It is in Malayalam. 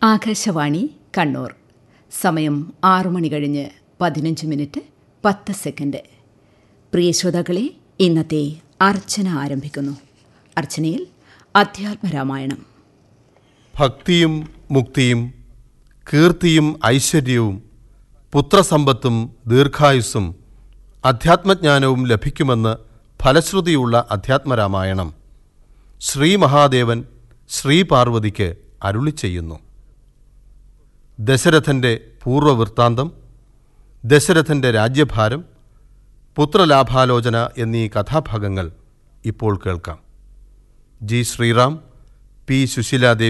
ആകാശവാണി കണ്ണൂർ സമയം ആറു മണി കഴിഞ്ഞ് പതിനഞ്ച് മിനിറ്റ് പത്ത് സെക്കൻഡ് പ്രിയ ശ്രോതാക്കളെ ഇന്നത്തെ അർച്ചന ആരംഭിക്കുന്നു അർച്ചനയിൽ അധ്യാത്മരാമായണം ഭക്തിയും മുക്തിയും കീർത്തിയും ഐശ്വര്യവും പുത്രസമ്പത്തും ദീർഘായുസ്സും അധ്യാത്മജ്ഞാനവും ലഭിക്കുമെന്ന് ഫലശ്രുതിയുള്ള അധ്യാത്മരാമായണം ശ്രീ മഹാദേവൻ ശ്രീ പാർവതിക്ക് അരുളി ചെയ്യുന്നു ദശരഥന്റെ പൂർവവൃത്താന്തം ദശരഥന്റെ രാജ്യഭാരം പുത്രലാഭാലോചന എന്നീ കഥാഭാഗങ്ങൾ ഇപ്പോൾ കേൾക്കാം ജി ശ്രീറാം പി സുശീലാദേവി